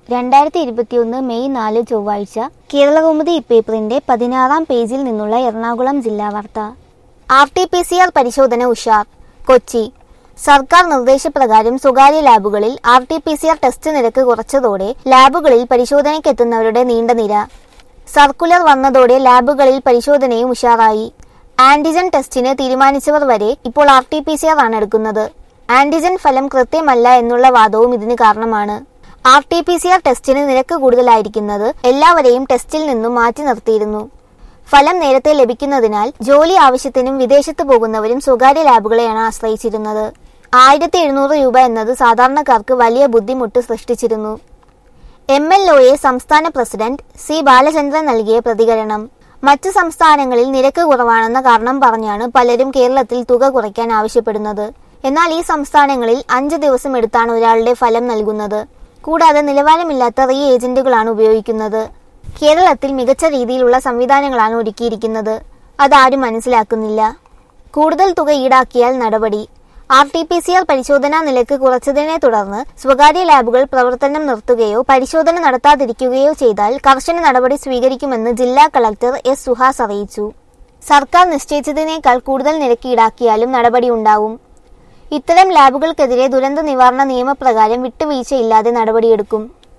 രണ്ടായിരത്തി ഇരുപത്തിയൊന്ന് മെയ് നാല് ചൊവ്വാഴ്ച കേരളകൗമുദി ഇപ്പേപ്പറിന്റെ പതിനാറാം പേജിൽ നിന്നുള്ള എറണാകുളം ജില്ലാ വാർത്ത R T P C R പരിശോധന ഉഷാർ കൊച്ചി സർക്കാർ നിർദ്ദേശപ്രകാരം സ്വകാര്യ ലാബുകളിൽ R T P C R test നിരക്ക് കുറച്ചതോടെ ലാബുകളിൽ പരിശോധനയ്ക്കെത്തുന്നവരുടെ നീണ്ട നിര സർക്കുലർ വന്നതോടെ ലാബുകളിൽ പരിശോധനയും ഉഷാറായി ആന്റിജൻ ടെസ്റ്റിന് തീരുമാനിച്ചവർ വരെ ഇപ്പോൾ R T P C R ആണ് എടുക്കുന്നത് ആന്റിജൻ ഫലം കൃത്യമല്ല എന്നുള്ള വാദവും ഇതിന് കാരണമാണ് R T P C R ടെസ്റ്റിന് നിരക്ക് കൂടുതലായിരിക്കുന്നത് എല്ലാവരെയും ടെസ്റ്റിൽ നിന്നും മാറ്റി നിർത്തിയിരുന്നു ഫലം നേരത്തെ ലഭിക്കുന്നതിനാൽ ജോലി ആവശ്യത്തിനും വിദേശത്ത് പോകുന്നവരും സ്വകാര്യ ലാബുകളെയാണ് ആശ്രയിച്ചിരുന്നത് ആയിരത്തി എഴുന്നൂറ് രൂപ എന്നത് സാധാരണക്കാർക്ക് വലിയ ബുദ്ധിമുട്ട് സൃഷ്ടിച്ചിരുന്നു എം എൽ ഒയെ സംസ്ഥാന പ്രസിഡന്റ് സി ബാലചന്ദ്രൻ നൽകിയ പ്രതികരണം മറ്റു സംസ്ഥാനങ്ങളിൽ നിരക്ക് കുറവാണെന്ന കാരണം പറഞ്ഞാണ് പലരും കേരളത്തിൽ തുക കുറയ്ക്കാൻ ആവശ്യപ്പെടുന്നത് എന്നാൽ ഈ സംസ്ഥാനങ്ങളിൽ അഞ്ച് ദിവസം എടുത്താണ് ഒരാളുടെ ഫലം നൽകുന്നത് കൂടാതെ നിലവാരമില്ലാത്ത റീ ഏജന്റുകളാണ് ഉപയോഗിക്കുന്നത് കേരളത്തിൽ മികച്ച രീതിയിലുള്ള സംവിധാനങ്ങളാണ് ഒരുക്കിയിരിക്കുന്നത് അതാരും മനസ്സിലാക്കുന്നില്ല കൂടുതൽ തുക ഈടാക്കിയാൽ നടപടി R T P C R പരിശോധനാ നിലക്ക് കുറച്ചതിനെ തുടർന്ന് സ്വകാര്യ ലാബുകൾ പ്രവർത്തനം നിർത്തുകയോ പരിശോധന നടത്താതിരിക്കുകയോ ചെയ്താൽ കർശന നടപടി സ്വീകരിക്കുമെന്ന് ജില്ലാ കളക്ടർ എസ് സുഹാസ് അറിയിച്ചു സർക്കാർ നിശ്ചയിച്ചതിനേക്കാൾ കൂടുതൽ നിരക്ക് ഈടാക്കിയാലും നടപടിയുണ്ടാവും ഇത്തരം ലാബുകൾക്കെതിരെ ദുരന്ത നിവാരണ നിയമപ്രകാരം വിട്ടുവീഴ്ചയില്ലാതെ നടപടിയെടുക്കും